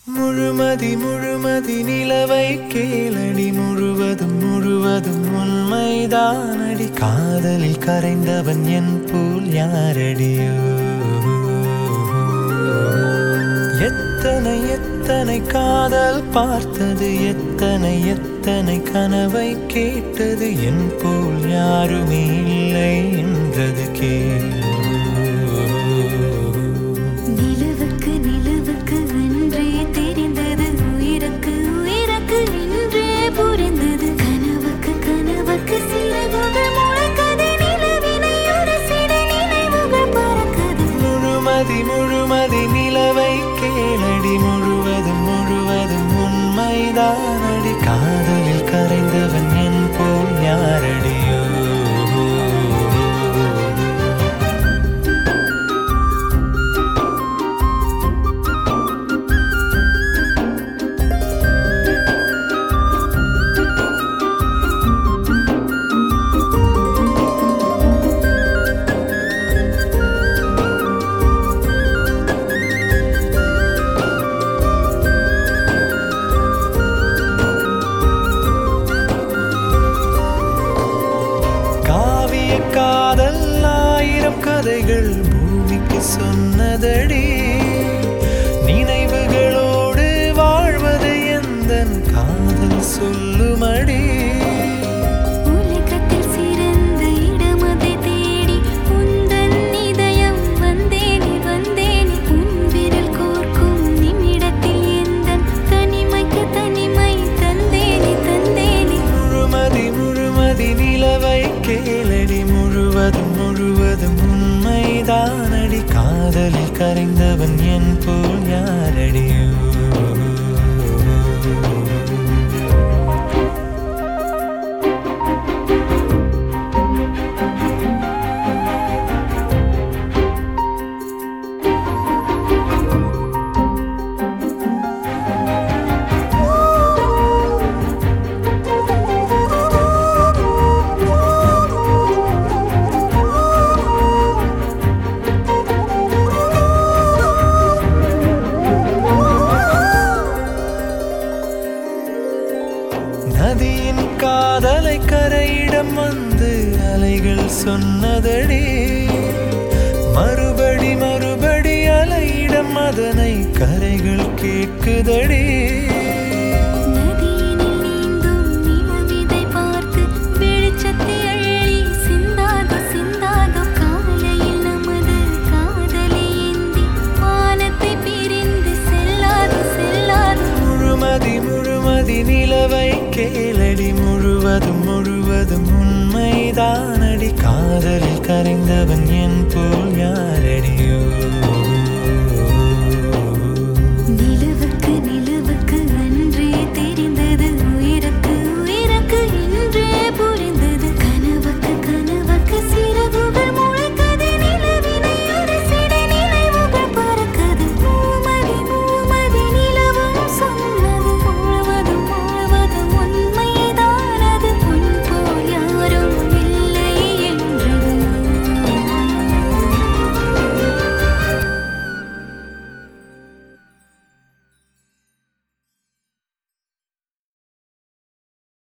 முழுமதி முழுமதி நிலவை கேளடி முழுவதும் முழுவதும் உண்மைதானடி காதலில் கரைந்தவன் என் போல் யாரடியோ எத்தனை எத்தனை காதல் பார்த்தது எத்தனை எத்தனை கனவை கேட்டது என் போல் யாருமே இல்லை என்றது கேளு நிலவுக்கு நிலவுக்கு அன்றே தெரிந்தது உயிருக்கு உயிருக்கு இன்றே புரிந்தது கனவுக்கு கனவுக்கு சிறகுகள் முளைக்கது நிலவினை உரசிட நினைவுகள் பறக்குது முழுமதி முழுமதி நிலவை கேளடி முழுவதும் முழுவதும் உண்மைதானடி காதலில் கரைந்தவன் என் போல் யாரடியோ காவிய காதல் ஆயிரம் கதைகள் பூமிக்கு சொன்னதடி நினைவுகளோடு வாழ்வது எந்த காதல் சொல்லுமடி உலகத்தில் சிறந்த இடமதை தேடி உந்தன் இதயம் வந்தேனே வந்தேனே உன் விரல் கோர்க்கும் நிமிடத்தில் எந்தன் தனிமைக்கு தனிமை தந்தேனே தந்தேனே முழுமதி முழுமதி நிலவை கேளடி முழுவதும் முழுவதும் உண்மைதானடி காதலில் கரைந்தவன் என் போல் யாரடியோ நதியின் காதலை கரையிடம் வந்து அலைகள் சொன்னதடி மறுபடி மறுபடி அலையிடம் அதனை கரைகள் கேட்குதடி